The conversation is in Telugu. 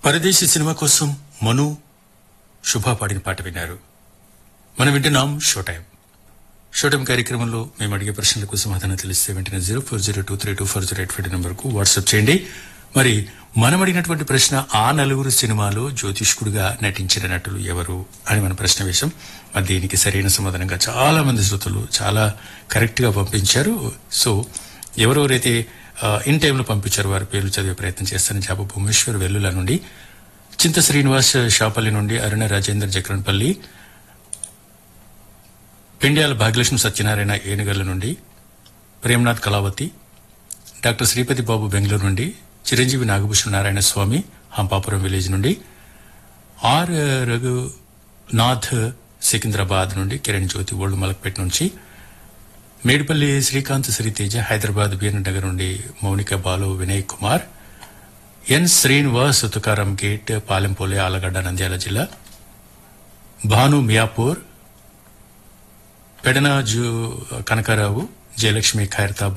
పరదేశీ సినిమా కోసం మను శుభ పాడిన పాట విన్నారు మనం వింటున్నాం షో టైం షో టైం కార్యక్రమంలో మేము అడిగే ప్రశ్నలకు సమాధానం తెలిస్తే వెంటనే zero four zero two three two four zero eight five నెంబర్కు వాట్సాప్ చేయండి మరి మనం అడిగినటువంటి ప్రశ్న ఆ నలుగురు సినిమాలో జ్యోతిష్కుడిగా నటించిన నటులు ఎవరు అని మన ప్రశ్న వేశాం మరి దీనికి సరైన సమాధానంగా చాలా మంది శ్రోతలు చాలా కరెక్ట్ గా పంపించారు సో ఎవరెవరైతే ఆ, ఇన్ టైంలో పంపించారు వారి పేర్లు చదివే ప్రయత్నం చేస్తారని జాబు భువనేశ్వర్ వెల్లుల నుండి చింత శ్రీనివాస్ షాపల్లి నుండి అరుణ రాజేందర్ జక్రన్పల్లి పెండ్యాల భాగ్యలక్ష్మి సత్యనారాయణ ఏనుగర్ల నుండి ప్రేమనాథ్ కళావతి డాక్టర్ శ్రీపతి బాబు బెంగళూరు నుండి చిరంజీవి నాగభూషణ నారాయణ స్వామి హంపాపురం విలేజ్ నుండి ఆర్ రఘునాథ్ సికింద్రాబాద్ నుండి కిరణ్ జ్యోతి ఓల్డ్ మలక్పేట నుంచి మేడిపల్లి శ్రీకాంత్ శ్రీతేజ హైదరాబాద్ వీరనగర్ నుండి మౌనిక బాలు వినయ్ కుమార్ ఎన్ శ్రీనివాస్ తుకారం గేట్ పాలెంపోలే ఆలగడ్డ నంద్యాల జిల్లా భాను మియాపూర్ పెడనాజు కనకారావు జయలక్ష్మి ఖైరతాబాద్